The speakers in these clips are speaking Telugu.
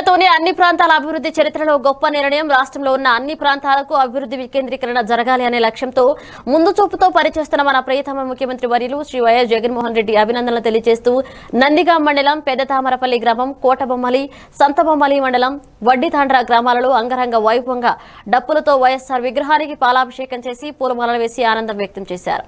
దేశంలోని అన్ని ప్రాంతాల అభివృద్ధి చరిత్రలో గొప్ప నిర్ణయం రాష్ట్రంలో ఉన్న అన్ని ప్రాంతాలకు అభివృద్ధి వికేంద్రీకరణ జరగాలి అనే లక్ష్యంతో ముందు చూపుతో పనిచేస్తున్న మన ప్రియతమ ముఖ్యమంత్రి వర్యులు శ్రీ వైఎస్ జగన్మోహన్ రెడ్డి అభినందనలు తెలియజేస్తూ నందిగాం మండలం పెద్దతామరపల్లి గ్రామం కోటబొమ్మలి సంతబొమ్మలి మండలం వడ్డితాండ్ర గ్రామాలలో అంగరంగ వైభవంగా డప్పులతో వైఎస్ఆర్ విగ్రహానికి పాలాభిషేకం చేసి పూలమాలలు వేసి ఆనందం వ్యక్తం చేశారు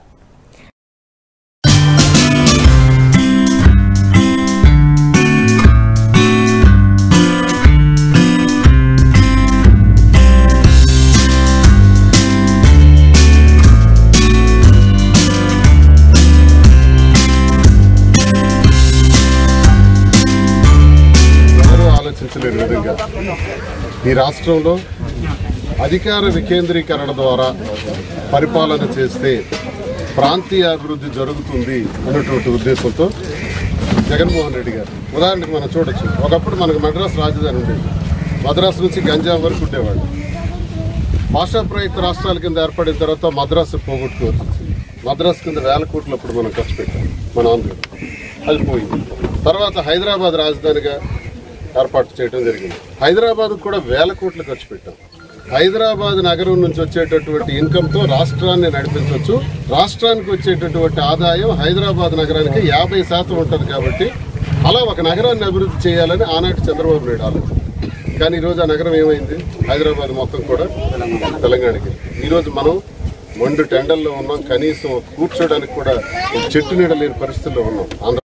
ఎవరు ఆలోచించలేని విధంగా ఈ రాష్ట్రంలో అధికార వికేంద్రీకరణ ద్వారా పరిపాలన చేస్తే ప్రాంతీయ అభివృద్ధి జరుగుతుంది అన్నటువంటి ఉద్దేశంతో జగన్మోహన్ రెడ్డి గారు ఉదాహరణకు మనం చూడొచ్చు ఒకప్పుడు మనకు మద్రాసు రాజధాని ఉండేది మద్రాసు నుంచి గంజాం వరకు ఉండేవాళ్ళు భాషా ప్రయుక్త రాష్ట్రాల కింద ఏర్పడిన తర్వాత మద్రాసు పోగొట్టుకోవచ్చు మద్రాసు కింద వేల కోట్లు అప్పుడు మనం ఖర్చు పెట్టాం మన ఆంధ్రలో అది పోయింది తర్వాత హైదరాబాద్ రాజధానిగా ఏర్పాటు చేయడం జరిగింది హైదరాబాద్ కూడా వేల కోట్లు ఖర్చు పెట్టాం హైదరాబాద్ నగరం నుంచి వచ్చేటటువంటి ఇన్కంతో రాష్ట్రాన్ని నడిపించవచ్చు రాష్ట్రానికి వచ్చేటటువంటి ఆదాయం హైదరాబాద్ నగరానికి యాభై శాతం ఉంటుంది కాబట్టి అలా ఒక నగరాన్ని అభివృద్ధి చేయాలని ఆనాటి చంద్రబాబు నాయుడు ఆలోచన కానీ ఈరోజు ఆ నగరం ఏమైంది హైదరాబాద్ మొత్తం కూడా తెలంగాణకి ఈరోజు మనం మొండు టెండల్లో ఉన్నాం కనీసం కూర్చోడానికి కూడా చెట్టు నీడ లేని పరిస్థితుల్లో ఉన్నాం ఆంధ్ర